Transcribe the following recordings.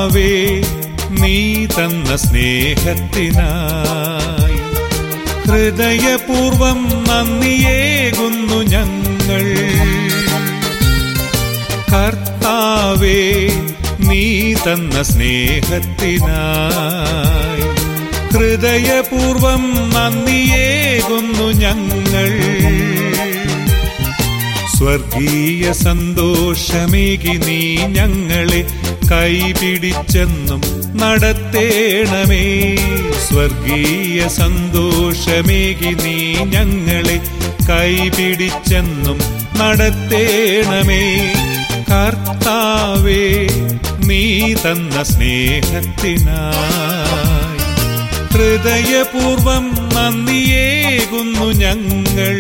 കർത്താവേ നീ തന്ന സ്നേഹത്തിനായി ഹൃദയപൂർവം നന്ദിയേകുന്നു ഞങ്ങൾ കർത്താവേ നീ തന്ന സ്നേഹത്തിനായി ഹൃദയപൂർവം നന്ദിയേകുന്നു ഞങ്ങൾ സ്വർഗീയ സന്തോഷമേകി നീ ഞങ്ങളെ കൈപിടിച്ചെന്നും നടത്തേണമേ സ്വർഗീയ സന്തോഷമേകി നീ ഞങ്ങളെ കൈപിടിച്ചെന്നും നടത്തേണമേ കർത്താവേ നീ തന്ന സ്നേഹത്തിനായി ഹൃദയപൂർവം നന്ദിയേകുന്നു ഞങ്ങൾ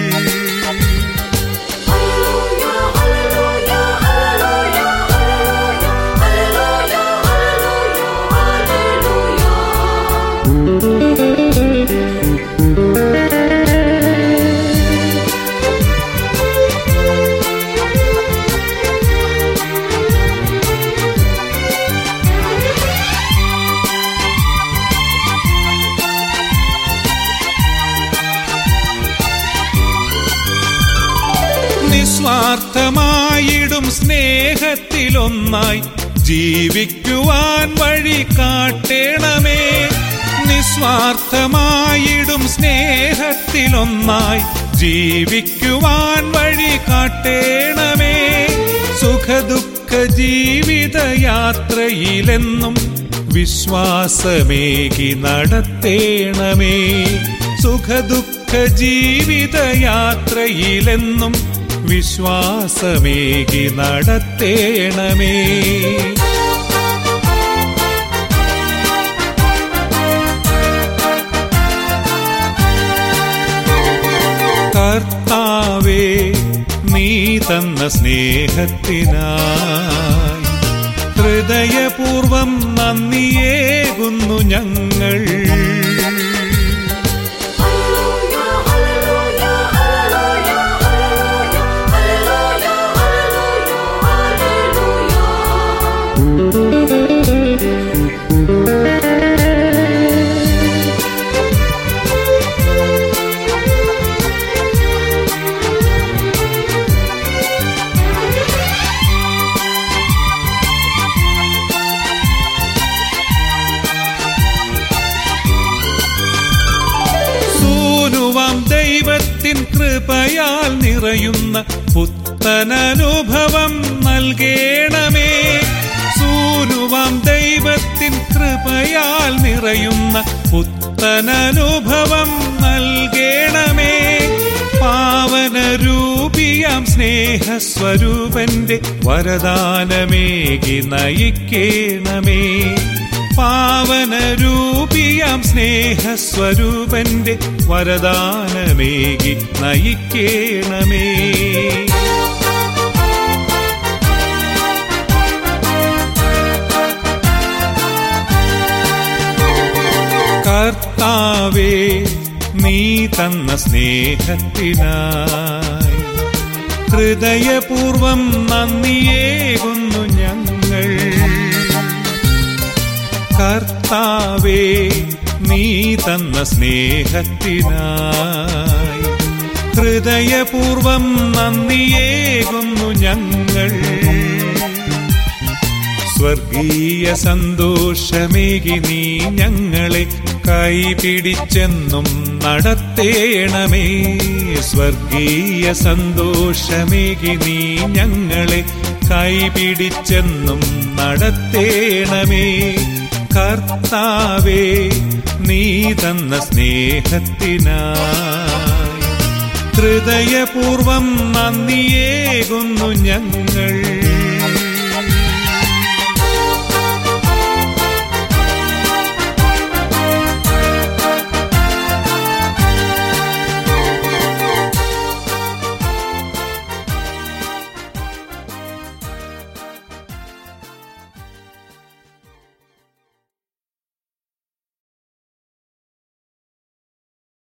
നിസ്വാർത്ഥമായിടും സ്നേഹത്തിലൊന്നായി ജീവിക്കുവാൻ വഴി കാട്ടേണമേ നിസ്വാർത്ഥമായിടും സ്നേഹത്തിലൊന്നായി ജീവിക്കുവാൻ വഴി കാട്ടേണമേ സുഖദുഃഖ ജീവിത യാത്രയിലെന്നും വിശ്വാസമേകി നടത്തേണമേ സുഖദുഃഖ ജീവിത യാത്രയിലെന്നും വിശ്വാസമേകി നടത്തേണമേ കർത്താവേ നീ തന്ന സ്നേഹത്തിനായി ഹൃദയപൂർവം നന്ദിയേകുന്നു ഞങ്ങൾ സൂനുവാം ദൈവത്തിൻ കൃപയാൽ നിറയുന്ന പുത്തനനുഭവം നൽകേണമേ സൂനുവാം ദൈവത്തിൻ കൃപയാൽ നിറയുന്ന പുത്തനനുഭവം നൽകേണമേ പാവനരൂപിയാം സ്നേഹസ്വരൂപന്റെ വരദാനമേകി നയിക്കേണമേ പാവനരൂപിയാം സ്നേഹസ്വരൂപന്റെ വരദാനമേകി നയിക്കേണമേ കർത്താവേ നീ തന്ന സ്നേഹത്തിനായി ഹൃദയപൂർവം നന്ദിയേകുന്നു ഞങ്ങൾ കർത്താവേ നീ തന്ന സ്നേഹത്തിനായി ഹൃദയപൂർവം നന്ദിയേകുന്നു ഞങ്ങൾ സ്വർഗീയ സന്തോഷമേകി നീ ഞങ്ങളെ കൈപിടിച്ചെന്നും നടത്തേണമേ സ്വർഗീയ സന്തോഷമേകി നീ ഞങ്ങളെ കൈപിടിച്ചെന്നും നടത്തേണമേ കർത്താവേ നീ തന്ന സ്നേഹത്തിനായി ഹൃദയപൂർവം നന്ദിയേകുന്നു ഞങ്ങൾ